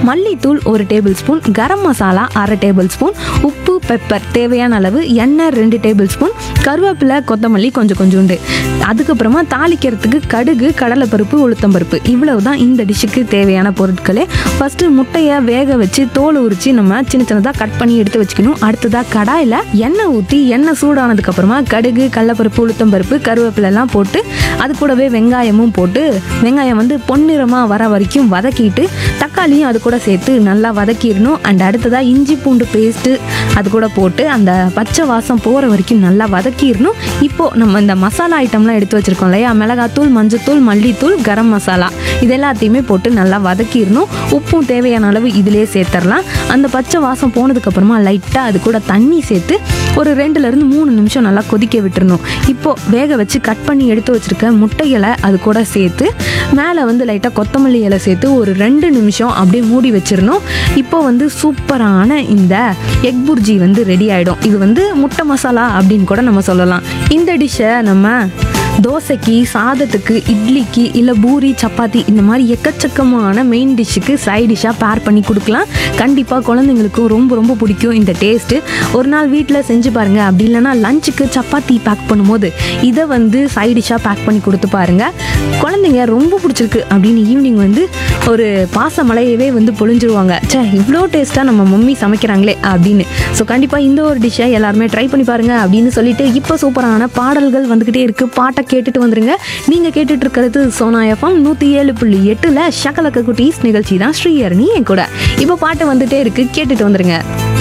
மல்லித்தூள் ஒரு table spoon கரம் மசாலா அரை டேபிள் ஸ்பூன் உப்பு பெப்பர் தேவையான அளவு எண்ணெய் ரெண்டு டேபிள் ஸ்பூன் கருவேப்பிலை கொத்தமல்லி கொஞ்சம் கொஞ்சோண்டு அதுக்கப்புறமா தாளிக்கிறதுக்கு கடுகு கடலைப்பருப்பு உளுத்தம்பருப்பு இவ்வளவு தான் இந்த டிஷ்ஷுக்கு தேவையான பொருட்களே ஃபஸ்ட்டு முட்டையை வேக வச்சு தோல் உரிச்சு நம்ம சின்ன சின்னதாக கட் பண்ணி எடுத்து வச்சுக்கணும் அடுத்ததாக கடாயில் எண்ணெய் ஊற்றி எண்ணெய் சூடானதுக்கப்புறமா கடுகு கடலைப்பருப்பு உளுத்தம்பருப்பு கருவேப்பிலை எல்லாம் போட்டு அது கூடவே வெங்காயமும் போட்டு வெங்காயம் வந்து பொன்னிறமாக வர வரைக்கும் வதக்கிட்டு தக்காளியும் அது கூட சேர்த்து நல்லா வதக்கிடணும் அண்ட் அடுத்ததாக இஞ்சி பூண்டு பேஸ்ட்டு அது கூட போட்டு அந்த பச்சை வாசம் போகிற வரைக்கும் நல்லா வதக்கிடணும் இப்போது நம்ம இந்த மசாலா ஐட்டம்லாம் எடுத்து வச்சுருக்கோம் இல்லையா மிளகாத்தூள் மஞ்சத்தூள் மல்லித்தூள் கரம் மசாலா இது எல்லாத்தையுமே போட்டு நல்லா வதக்கிடணும் உப்பும் தேவையான அளவு இதிலே சேர்த்துடலாம் அந்த பச்சை வாசம் போனதுக்கப்புறமா லைட்டாக அது கூட தண்ணி சேர்த்து ஒரு ரெண்டுலேருந்து மூணு நிமிஷம் நல்லா கொதிக்க விட்டுறணும் இப்போது வேக வச்சு கட் பண்ணி எடுத்து வச்சுருக்க முட்டைகளை அது கூட சேர்த்து மேலே வந்து லைட்டாக கொத்தமல்லி இலை சேர்த்து ஒரு ரெண்டு நிமிஷம் அப்படியே மூடி வச்சிடணும் இப்போ வந்து சூப்பரான இந்த எக் புர்ஜி வந்து ரெடி ஆகிடும் இது வந்து முட்டை மசாலா அப்படின்னு கூட நம்ம சொல்லலாம் இந்த டிஷ்ஷை நம்ம தோசைக்கு சாதத்துக்கு இட்லிக்கு இல்லை பூரி சப்பாத்தி இந்த மாதிரி எக்கச்சக்கமான மெயின் டிஷ்ஷுக்கு சைட் டிஷ்ஷாக பேர் பண்ணி கொடுக்கலாம் கண்டிப்பாக குழந்தைங்களுக்கும் ரொம்ப ரொம்ப பிடிக்கும் இந்த டேஸ்ட்டு ஒரு நாள் வீட்டில் செஞ்சு பாருங்கள் அப்படி இல்லைன்னா லஞ்சுக்கு சப்பாத்தி பேக் பண்ணும்போது இதை வந்து சைட் டிஷ்ஷாக பேக் பண்ணி கொடுத்து பாருங்கள் குழந்தைங்க ரொம்ப பிடிச்சிருக்கு அப்படின்னு ஈவினிங் வந்து ஒரு பாச மலையவே வந்து பொழிஞ்சிருவாங்க ச்சே இவ்வளோ டேஸ்ட்டாக நம்ம மம்மி சமைக்கிறாங்களே அப்படின்னு ஸோ கண்டிப்பாக இந்த ஒரு டிஷ்ஷை எல்லாருமே ட்ரை பண்ணி பாருங்க அப்படின்னு சொல்லிட்டு இப்போ சூப்பரான பாடல்கள் வந்துக்கிட்டே இருக்கு பாட்டை கேட்டுட்டு வந்துருங்க நீங்கள் கேட்டுட்டு இருக்கிறது சோனா எஃப்எம் நூற்றி ஏழு புள்ளி எட்டில் ஷக்கலக்க குட்டீஸ் நிகழ்ச்சி தான் ஸ்ரீஹரணி என் கூட இப்போ பாட்டு வந்துட்டே இருக்கு கேட்டுட்டு வந்துருங்க